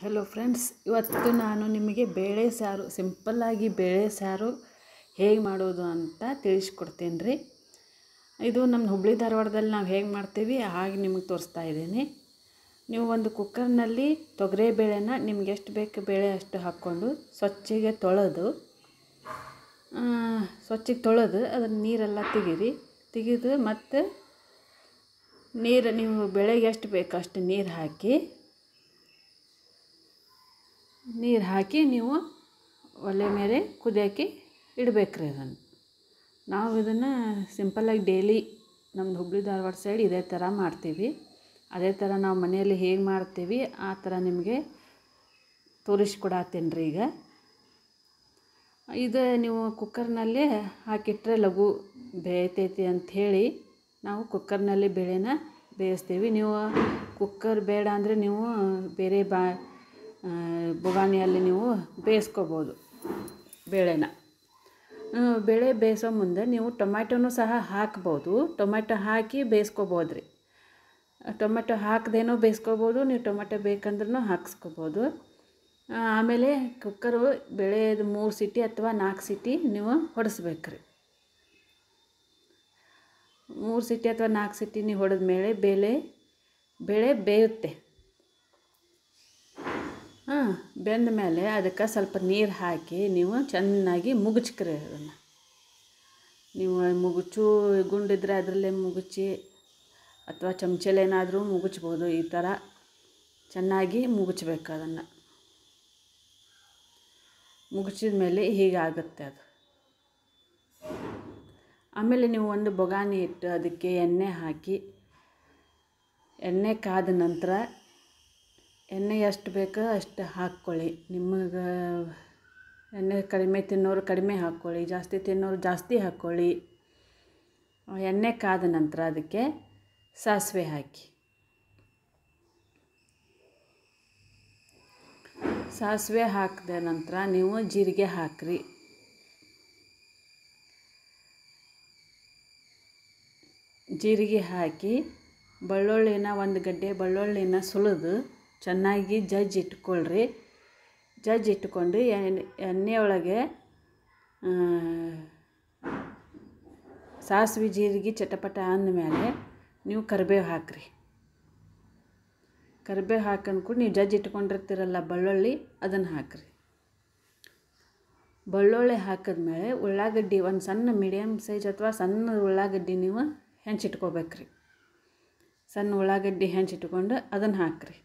hello friends ಇವತ್ತು ನಾನು ನಿಮಗೆ ಬೇಳೆ ಸಾರು ಸಿಂಪಲ್ಲಾಗಿ ಬೇಳೆ ಸಾರು ಹೇಗೆ ಮಾಡೋದು ಅಂತ ತಿಳಿಸ್ಕೊಡ್ತೀನಿ ರೀ ಇದು ನಮ್ಮ ಹುಬ್ಳಿ ಧಾರವಾಡದಲ್ಲಿ ನಾವು ಹೇಗೆ ಮಾಡ್ತೀವಿ ಹಾಗೆ ನಿಮಗೆ ತೋರಿಸ್ತಾ ಇದ್ದೀನಿ ನೀವು ಒಂದು ಕುಕ್ಕರ್ನಲ್ಲಿ ತೊಗರಿ ಬೇಳೆನ ನಿಮ್ಗೆ ಎಷ್ಟು ಬೇಕು ಬೇಳೆ ಅಷ್ಟು ಹಾಕ್ಕೊಂಡು ಸ್ವಚ್ಛಗೆ ತೊಳೆದು ಆ, ಸ್ವಚ್ಛಗೆ ತೊಳೆದು ಅದನ್ನು ನೀರೆಲ್ಲ ತೆಗೀರಿ ತೆಗೆದು ಮತ್ತು ನೀರು ನೀವು ಬೆಳೆಗೆ ಎಷ್ಟು ಬೇಕು ಅಷ್ಟು ನೀರು ಹಾಕಿ ನೀರು ಹಾಕಿ ನೀವು ಒಲೆ ಮೇಲೆ ಕುದಿಯೋಕ್ಕೆ ಇಡಬೇಕ್ರಿ ಅದನ್ನು ನಾವು ಇದನ್ನು ಸಿಂಪಲ್ಲಾಗಿ ಡೈಲಿ ನಮ್ದು ಹುಬ್ಳಿ ಧಾರವಾಡ ಸೈಡ್ ಇದೇ ಥರ ಮಾಡ್ತೀವಿ ಅದೇ ಥರ ನಾವು ಮನೆಯಲ್ಲಿ ಹೇಗೆ ಮಾಡ್ತೀವಿ ಆ ಥರ ನಿಮಗೆ ತೋರಿಸ್ಕೊಡತ್ತೀನಿ ರೀ ಈಗ ಇದು ನೀವು ಕುಕ್ಕರ್ನಲ್ಲೇ ಹಾಕಿಟ್ರೆ ಲಘು ಬೇಯ್ತೈತಿ ಅಂಥೇಳಿ ನಾವು ಕುಕ್ಕರ್ನಲ್ಲಿ ಬೇಳೆನ ಬೇಯಿಸ್ತೀವಿ ನೀವು ಕುಕ್ಕರ್ ಬೇಡ ಅಂದರೆ ನೀವು ಬೇರೆ ಬಾ ಆ, ಬೊಗಾಣಿಯಲ್ಲಿ ನೀವು ಬೇಯಿಸ್ಕೋಬೋದು ಬೇಳೆನ ಆ, ಬೇಳೆ ಬೇಯಿಸೋ ಮುಂದೆ ನೀವು ಟೊಮ್ಯಾಟೊನೂ ಸಹ ಹಾಕ್ಬೋದು ಟೊಮೆಟೊ ಹಾಕಿ ಬೇಯಿಸ್ಕೋಬೋದು ರೀ ಟೊಮೆಟೊ ಹಾಕ್ದೇನೂ ಬೇಯಿಸ್ಕೋಬೋದು ನೀವು ಟೊಮೆಟೊ ಬೇಕಂದ್ರೂ ಹಾಕ್ಸ್ಕೋಬೋದು ಆ, ಆಮೇಲೆ ಕುಕ್ಕರು ಬೇಳೆದು ಮೂರು ಸಿಟಿ ಅಥವಾ ನಾಲ್ಕು ಸಿಟಿ ನೀವು ಹೊಡೆಸ್ಬೇಕ್ರಿ ಮೂರು ಸಿಟಿ ಅಥವಾ ನಾಲ್ಕು ಸಿಟಿ ನೀವು ಹೊಡೆದ ಮೇಲೆ ಬೇಳೆ ಬೇಳೆ ಬೇಯುತ್ತೆ ಹಾಂ ಬೆಂದ ಮೇಲೆ ಅದಕ್ಕೆ ಸ್ವಲ್ಪ ನೀರು ಹಾಕಿ ನೀವು ಚೆನ್ನಾಗಿ ಮುಗುಚ್ಕ್ರಿ ಅದನ್ನು ನೀವು ಮುಗುಚು ಗುಂಡಿದ್ರೆ ಅದರಲ್ಲೇ ಮುಗುಚಿ ಅಥವಾ ಚಮಚಲೇನಾದರೂ ಮುಗುಚ್ಬೋದು ಈ ಥರ ಚೆನ್ನಾಗಿ ಮುಗುಚ್ಬೇಕು ಅದನ್ನು ಮುಗುಚಿದ ಮೇಲೆ ಹೀಗಾಗುತ್ತೆ ಅದು ಆಮೇಲೆ ನೀವು ಒಂದು ಬೊಗಾನಿ ಇಟ್ಟು ಅದಕ್ಕೆ ಎಣ್ಣೆ ಹಾಕಿ ಎಣ್ಣೆ ಕಾದ ನಂತರ ಎಣ್ಣೆ ಎಷ್ಟು ಬೇಕೋ ಅಷ್ಟು ಹಾಕ್ಕೊಳ್ಳಿ ನಿಮಗೆ ಎಣ್ಣೆ ಕಡಿಮೆ ತಿನ್ನೋರು ಕಡಿಮೆ ಹಾಕ್ಕೊಳ್ಳಿ ಜಾಸ್ತಿ ತಿನ್ನೋರು ಜಾಸ್ತಿ ಹಾಕ್ಕೊಳ್ಳಿ ಆ ಎಣ್ಣೆ ಕಾದ ನಂತರ ಅದಕ್ಕೆ ಸಾಸಿವೆ ಹಾಕಿ ಸಾಸಿವೆ ಹಾಕಿದ ನಂತರ ನೀವು ಜೀರಿಗೆ ಹಾಕ್ರಿ ಜೀರಿಗೆ ಹಾಕಿ ಬೆಳ್ಳುಳ್ಳಿನ ಒಂದು ಗಡ್ಡೆ ಬೆಳ್ಳುಳ್ಳಿನ ಸುಲಿದು ಚೆನ್ನಾಗಿ ಜಜ್ಜಿ ಇಟ್ಕೊಳ್ರಿ ಜಜ್ಜಿ ಇಟ್ಕೊಂಡು ಎಣ್ಣೆ ಎಣ್ಣೆ ಒಳಗೆ ಆ, ಸಾಸಿವೆ ಜೀರಿಗೆ ಚಟಪಟ ಅಂದಮೇಲೆ ನೀವು ಕರಿಬೇವು ಹಾಕ್ರಿ ಕರಿಬೇವು ಹಾಕಂದ್ಕೊಂಡು ನೀವು ಜಜ್ಜಿ ಇಟ್ಕೊಂಡಿರ್ತೀರಲ್ಲ ಬೆಳ್ಳುಳ್ಳಿ ಅದನ್ನು ಹಾಕ್ರಿ ಬೆಳ್ಳುಳ್ಳಿ ಹಾಕಿದ್ಮೇಲೆ ಉಳ್ಳಾಗಡ್ಡಿ ಒಂದು ಸಣ್ಣ ಮೀಡಿಯಮ್ ಸೈಜ್ ಅಥವಾ ಸಣ್ಣ ಉಳ್ಳಾಗಡ್ಡಿ ನೀವು ಹೆಂಚಿಟ್ಕೋಬೇಕ್ರಿ ಸಣ್ಣ ಉಳ್ಳಾಗಡ್ಡಿ ಹೆಂಚಿಟ್ಕೊಂಡು ಅದನ್ನು ಹಾಕ್ರಿ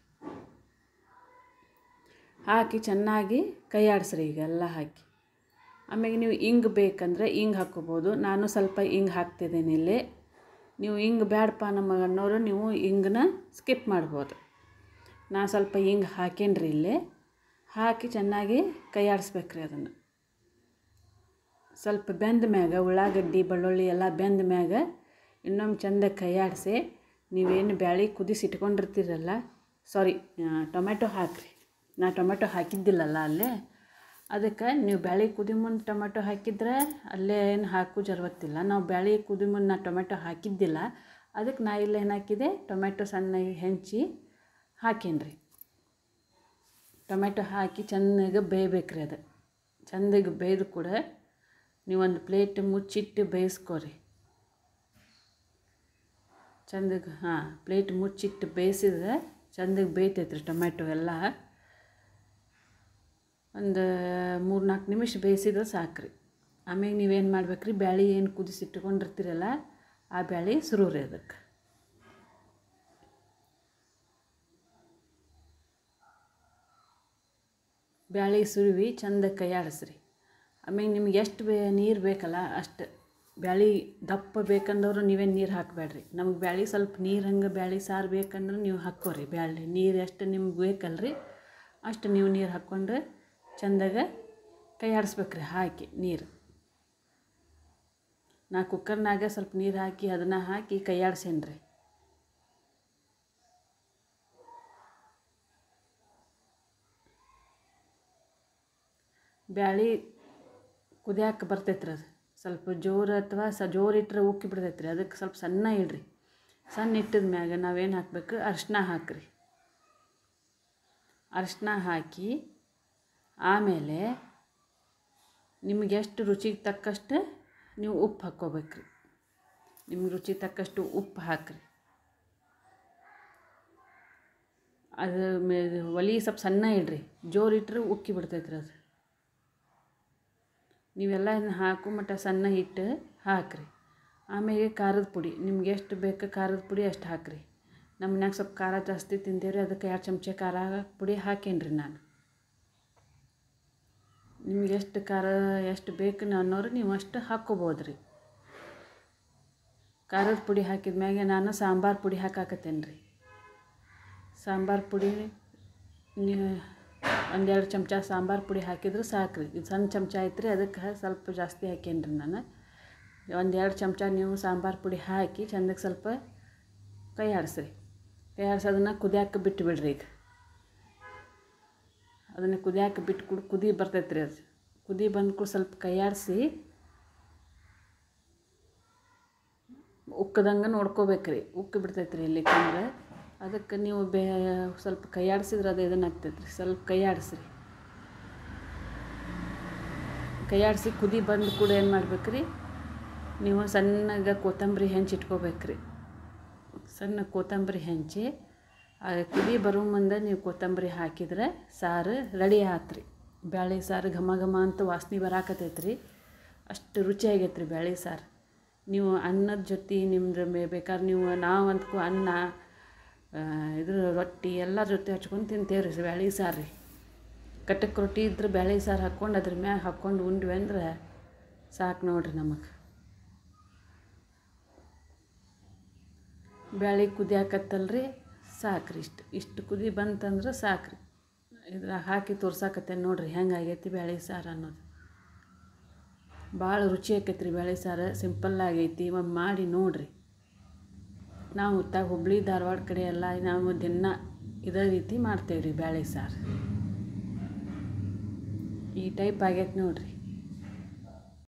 ಹಾಕಿ ಚೆನ್ನಾಗಿ ಕೈ ಆಡಿಸ್ರಿ ಈಗ ಎಲ್ಲ ಹಾಕಿ ಆಮೇಲೆ ನೀವು ಇಂಗು ಬೇಕಂದರೆ ಇಂಗು ಹಾಕ್ಕೋಬೋದು ನಾನು ಸ್ವಲ್ಪ ಇಂಗು ಹಾಕ್ತಿದ್ದೀನಿ ಇಲ್ಲಿ ನೀವು ಇಂಗು ಬ್ಯಾಡಪ್ಪ ನಮ್ಮ ಅನ್ನೋರು ನೀವು ಇಂಗನ್ನ ಸ್ಕಿಪ್ ಮಾಡ್ಬೋದು ನಾನು ಸ್ವಲ್ಪ ಇಂಗು ಹಾಕೇನ್ರಿ ಇಲ್ಲಿ ಹಾಕಿ ಚೆನ್ನಾಗಿ ಕೈ ಆಡಿಸ್ಬೇಕ್ರಿ ಅದನ್ನು ಸ್ವಲ್ಪ ಬೆಂದ ಮ್ಯಾಗ ಉಳ್ಳಾಗಡ್ಡಿ ಬೆಳ್ಳುಳ್ಳಿ ಎಲ್ಲ ಬೆಂದ ಮ್ಯಾಗ ಇನ್ನೊಮ್ಮೆ ಚಂದ ಕೈ ಆಡಿಸಿ ನೀವೇನು ಬ್ಯಾಳಿ ಕುದಿಸಿ ಇಟ್ಕೊಂಡಿರ್ತೀರಲ್ಲ ಸಾರಿ ಟೊಮೆಟೊ ಹಾಕಿರಿ ನಾ ಟೊಮೆಟೊ ಹಾಕಿದ್ದಿಲ್ಲಲ್ಲ ಅಲ್ಲೇ ಅದಕ್ಕೆ ನೀವು ಬ್ಯಾಳಿ ಕುದಿ ಮುಂದೆ ಟೊಮೆಟೊ ಹಾಕಿದ್ರೆ ಅಲ್ಲೇ ಏನು ಹಾಕು ಜರವತ್ತಿಲ್ಲ ನಾವು ಬ್ಯಾಳಿ ಕುದಿ ಮುಂದೆ ನಾ ಟೊಮೆಟೊ ಹಾಕಿದ್ದಿಲ್ಲ ಅದಕ್ಕೆ ನಾ ಇಲ್ಲಿ ಏನು ಹಾಕಿದೆ ಟೊಮೆಟೊ ಸಣ್ಣಗೆ ಹೆಂಚಿ ಹಾಕೇನ್ರಿ ಟೊಮೆಟೊ ಹಾಕಿ ಚೆನ್ನಾಗಿ ಬೇಯಬೇಕ್ರಿ ಅದು ಚಂದಾಗಿ ಬೇಯ್ದು ಕೂಡ ನೀವೊಂದು ಪ್ಲೇಟ್ ಮುಚ್ಚಿಟ್ಟು ಬೇಯಿಸ್ಕೊರಿ ಚಂದಗೆ ಹಾಂ ಪ್ಲೇಟ್ ಮುಚ್ಚಿಟ್ಟು ಬೇಯಿಸಿದ್ರೆ ಚಂದಗೆ ಬೇಯ್ತೈತೆ ರೀ ಟೊಮೆಟೊ ಎಲ್ಲ ಒಂದು ಮೂರು ನಾಲ್ಕು ನಿಮಿಷ ಬೇಯಿಸಿದ್ರೆ ಸಾಕ್ರಿ ಆಮೇಲೆ ನೀವೇನು ಮಾಡ್ಬೇಕ್ರಿ ಬ್ಯಾಳಿ ಏನು ಕುದಿಸಿಟ್ಕೊಂಡಿರ್ತೀರಲ್ಲ ಆ ಬ್ಯಾಳಿ ಸುರುವ್ರಿ ಅದಕ್ಕೆ ಬ್ಯಾಳಿ ಸುರುವಿ ಚಂದ ಕೈ ಆಡಿಸ್ರಿ ಆಮೇಲೆ ನಿಮ್ಗೆ ಎಷ್ಟು ಬೇ ನೀರು ಬೇಕಲ್ಲ ಅಷ್ಟು ಬ್ಯಾಳಿ ದಪ್ಪ ಬೇಕಂದವರು ನೀವೇನು ನೀರು ಹಾಕಬೇಡ್ರಿ ನಮ್ಗೆ ಬ್ಯಾಳಿ ಸ್ವಲ್ಪ ನೀರು ಹಂಗೆ ಬ್ಯಾಳಿ ಸಾರು ಬೇಕಂದ್ರೆ ನೀವು ಹಾಕ್ಕೋರಿ ಬ್ಯಾಳಿ ನೀರು ಎಷ್ಟು ನಿಮ್ಗೆ ಬೇಕಲ್ರಿ ಅಷ್ಟು ನೀವು ನೀರು ಹಾಕ್ಕೊಂಡ್ರೆ ಚಂದಾಗ ಕೈ ಆಡಿಸ್ಬೇಕ್ರಿ ಹಾಕಿ ನೀರು ನಾ ಕುಕ್ಕರ್ನಾಗ ಸ್ವಲ್ಪ ನೀರು ಹಾಕಿ ಅದನ್ನು ಹಾಕಿ ಕೈ ಆಡ್ಸೇನ್ರಿ ಬ್ಯಾಳಿ ಕುದಿಯಾಕೆ ಬರ್ತೈತ್ರಿ ಅದು ಸ್ವಲ್ಪ ಜೋರು ಅಥವಾ ಸ ಜೋರು ಇಟ್ಟರೆ ಉಕ್ಕಿ ಬಿಡ್ತೈತ್ರಿ ಅದಕ್ಕೆ ಸ್ವಲ್ಪ ಸಣ್ಣ ಇಡ್ರಿ ಸಣ್ಣ ಇಟ್ಟಿದ ಮ್ಯಾಗ ನಾವೇನು ಹಾಕ್ಬೇಕು ಅರಿಶಿನ ಹಾಕ್ರಿ ಅರಿಶಿನ ಹಾಕಿ ಆಮೇಲೆ ನಿಮ್ಗೆ ಎಷ್ಟು ರುಚಿಗೆ ತಕ್ಕಷ್ಟು ನೀವು ಉಪ್ಪು ಹಾಕ್ಕೋಬೇಕು ರೀ ನಿಮ್ಗೆ ರುಚಿ ತಕ್ಕಷ್ಟು ಉಪ್ಪು ಹಾಕಿರಿ ಅದು ಮೇ ಒಲೆ ಸ್ವಲ್ಪ ಸಣ್ಣ ಇಡ್ರಿ ಜೋರು ಇಟ್ಟರೆ ಉಕ್ಕಿ ಬಿಡ್ತೈತೆ ರೀ ಅದು ನೀವೆಲ್ಲ ಇದನ್ನ ಹಾಕೋ ಮಟ್ಟ ಸಣ್ಣ ಇಟ್ಟು ಹಾಕಿರಿ ಆಮೇಲೆ ಖಾರದ ಪುಡಿ ನಿಮ್ಗೆ ಎಷ್ಟು ಬೇಕು ಖಾರದ ಪುಡಿ ಅಷ್ಟು ಹಾಕಿರಿ ನಮ್ಮ ಮನ್ಯಾಗ ಸ್ವಲ್ಪ ಖಾರ ಜಾಸ್ತಿ ತಿಂತೇವೆ ರೀ ಅದಕ್ಕೆ ಎರಡು ಚಮಚ ಖಾರ ಪುಡಿ ಹಾಕೇನಿ ರೀ ನಾನು ನಿಮ್ಗೆ ಎಷ್ಟು ಖಾರ ಎಷ್ಟು ಬೇಕು ಅನ್ನೋರು ನೀವು ಅಷ್ಟು ಹಾಕ್ಕೋಬೋದು ರೀ ಖಾರದ ಪುಡಿ ಹಾಕಿದ ಮ್ಯಾಗೆ ನಾನು ಸಾಂಬಾರು ಪುಡಿ ಹಾಕಾಕತ್ತೇನೆ ರೀ ಸಾಂಬಾರು ಪುಡಿ ನೀವು ಒಂದೆರಡು ಚಮಚ ಸಾಂಬಾರು ಪುಡಿ ಹಾಕಿದ್ರೆ ಸಾಕು ರೀ ಇದು ಸಣ್ಣ ಚಮಚ ಐತೆ ರೀ ಅದಕ್ಕೆ ಸ್ವಲ್ಪ ಜಾಸ್ತಿ ಹಾಕೇನಿ ರೀ ನಾನು ಒಂದೆರಡು ಚಮಚ ನೀವು ಸಾಂಬಾರು ಪುಡಿ ಹಾಕಿ ಚೆಂದಕ್ಕೆ ಸ್ವಲ್ಪ ಕೈ ಆಡಿಸ್ರಿ ಕೈ ಆಡಿಸಿ ಅದನ್ನು ಕುದಿಯಾಕೆ ಬಿಟ್ಟು ಬಿಡ್ರಿ ಈಗ ಅದನ್ನು ಕುದಿಯಾಕೆ ಬಿಟ್ಟು ಕುಡ್ ಕುದಿ ಬರ್ತೈತೆ ರೀ ಅದು ಕುದಿ ಬಂದ ಕೂಡ ಸ್ವಲ್ಪ ಕೈ ಆಡಿಸಿ ಉಕ್ಕದಂಗೆ ನೋಡ್ಕೋಬೇಕು ರೀ ಉಕ್ಕಿ ಬಿಡ್ತೈತೆ ರೀ ಇಲ್ಲಿಕಂದ್ರೆ ಅದಕ್ಕೆ ನೀವು ಬೇ ಸ್ವಲ್ಪ ಕೈ ಆಡಿಸಿದ್ರೆ ಅದು ಇದನ್ನ ಆಗ್ತೈತೆ ರೀ ಸ್ವಲ್ಪ ಕೈ ಆಡಿಸ್ರಿ ಕೈ ಆಡಿಸಿ ಕುದಿ ಬಂದ ಕೂಡ ಏನು ಮಾಡ್ಬೇಕು ರೀ ನೀವು ಸಣ್ಣಗೆ ಕೊತ್ತಂಬರಿ ಹೆಂಚಿ ಇಟ್ಕೋಬೇಕು ರೀ ಸಣ್ಣ ಕೊತ್ತಂಬರಿ ಹೆಂಚಿ ಆ ಕುದಿ ಬರೋ ಮುಂದೆ ನೀವು ಕೊತ್ತಂಬರಿ ಹಾಕಿದ್ರೆ ಸಾರು ರೆಡಿ ಆತು ರೀ ಬ್ಯಾಳೆ ಸಾರು ಘಮ ಘಮ ಅಂತ ವಾಸನೆ ಬರಾಕತ್ತೈತೆ ರೀ ಅಷ್ಟು ರುಚಿಯಾಗೈತೆ ರೀ ಬ್ಯಾಳೆ ಸಾರು ನೀವು ಅನ್ನದ ಜೊತೆ ನಿಮ್ದು ಮೇ ಬೇಕಾದ್ರೆ ನೀವು ನಾವು ಅಂದ್ಕೊ ಅನ್ನ ಇದ್ರ ರೊಟ್ಟಿ ಎಲ್ಲರ ಜೊತೆ ಹಚ್ಕೊಂಡು ತಿಂತೇವೆ ರೀ ಬ್ಯಾಳೆ ಸಾರು ರೀ ಕಟಕ್ ರೊಟ್ಟಿ ಇದ್ರೆ ಬ್ಯಾಳೆ ಸಾರು ಹಾಕ್ಕೊಂಡು ಅದ್ರ ಮ್ಯಾಗ ಹಾಕ್ಕೊಂಡು ಉಂಡ್ವಿ ಅಂದ್ರೆ ಸಾಕು ನೋಡ್ರಿ ನಮಗೆ ಬ್ಯಾಳೆ ಕುದಿಯಾಕತ್ತಲ್ರಿ ಸಾಕ್ರಿ ಇಷ್ಟು ಇಷ್ಟು ಕುದಿ ಬಂತಂದ್ರೆ ಸಾಕ್ರಿ ಇದ್ರಾಗ ಹಾಕಿ ತೋರ್ಸಾಕತ್ತೇನೆ ನೋಡ್ರಿ ಹೆಂಗೆ ಆಗೈತಿ ಬ್ಯಾಳೆ ಸಾರು ಅನ್ನೋದು ಭಾಳ ರುಚಿ ಆಕೈತಿ ರೀ ಬ್ಯಾಳೆ ಸಾರು ಸಿಂಪಲ್ ಆಗೈತಿ ಒಮ್ಮೆ ಮಾಡಿ ನೋಡಿರಿ ನಾವು ಉತ್ತಾಗ ಹುಬ್ಳಿ ಧಾರವಾಡ ಕಡೆ ಎಲ್ಲ ನಾವು ದಿನ ಇದೇ ರೀತಿ ಮಾಡ್ತೇವೆ ರೀ ಬ್ಯಾಳೆ ಸಾರು ಈ ಟೈಪ್ ಆಗೈತೆ ನೋಡಿರಿ